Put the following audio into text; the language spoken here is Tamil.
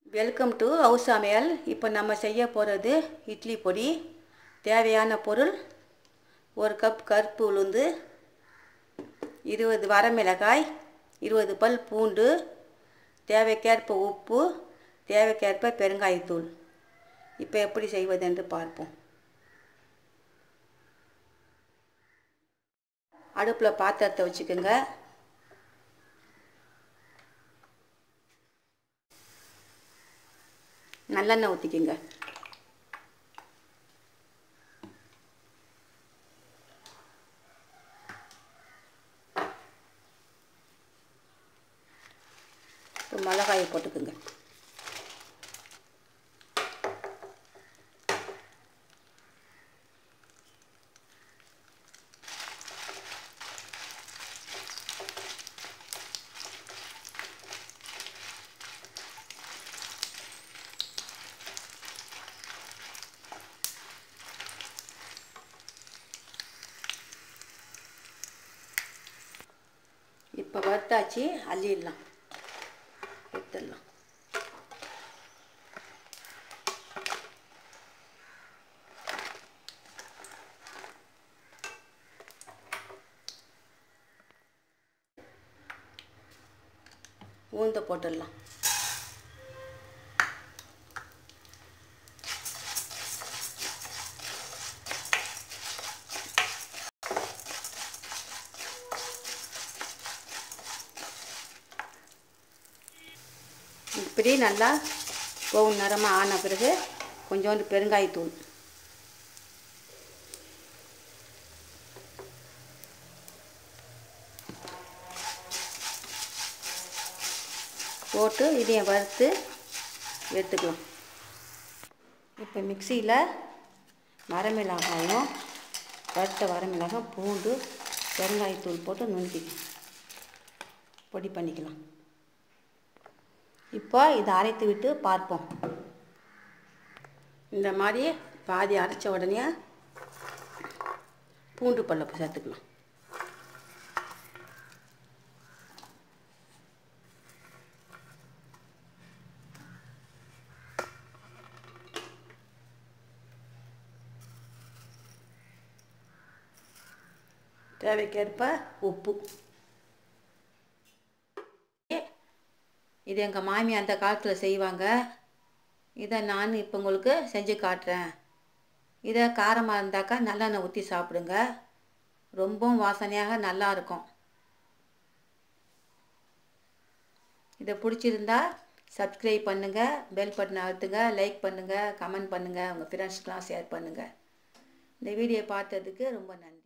வெல்கம் டு ஹவுஸ் சமையல் இப்போ நம்ம செய்ய போகிறது இட்லி பொடி தேவையான பொருள் ஒரு கப் கருப்பு உளுந்து இருபது வரமிளகாய் இருபது பல் பூண்டு தேவைக்கேற்ப உப்பு தேவைக்கேற்ப பெருங்காயத்தூள் இப்போ எப்படி செய்வது என்று பார்ப்போம் அடுப்பில் பாத்திரத்தை வச்சுக்கோங்க நல்லெண்ணெய் ஊற்றிக்கிங்க இப்போ மிளகாயை போட்டுக்குங்க இப்போ வறுத்தாச்சு அள்ளிடலாம் எடுத்துடலாம் ஊந்த போட்டுடலாம் இப்படி நல்லா கோவம் நிறமாக ஆன பிறகு கொஞ்சோண்டு பெருங்காயத்தூள் போட்டு இதையும் வறுத்து எடுத்துக்கலாம் இப்போ மிக்சியில் வரமிளகாயும் வறுத்த வரமிளகாய் பூண்டு பெருங்காயத்தூள் போட்டு நுணுக்கிக்கலாம் பொடி பண்ணிக்கலாம் இப்போ இதை அரைத்து விட்டு பார்ப்போம் இந்த மாதிரி பாதி அரைச்ச உடனே பூண்டு பல்ல சேர்த்துக்கலாம் தேவைக்கேற்ப உப்பு இது எங்கள் மாமி அந்த காலத்தில் செய்வாங்க இதை நான் இப்போ உங்களுக்கு செஞ்சு காட்டுறேன் இதை காரமாக இருந்தாக்கா நல்லெண்ணெய் ஊற்றி சாப்பிடுங்க ரொம்பவும் வாசனையாக நல்லா இருக்கும் இதை பிடிச்சிருந்தா சப்ஸ்கிரைப் பண்ணுங்கள் பெல் பட்டன் அழுத்துங்க லைக் பண்ணுங்கள் கமெண்ட் பண்ணுங்கள் உங்கள் ஃப்ரெண்ட்ஸ்க்கெலாம் ஷேர் பண்ணுங்கள் இந்த வீடியோ பார்த்ததுக்கு ரொம்ப நன்றி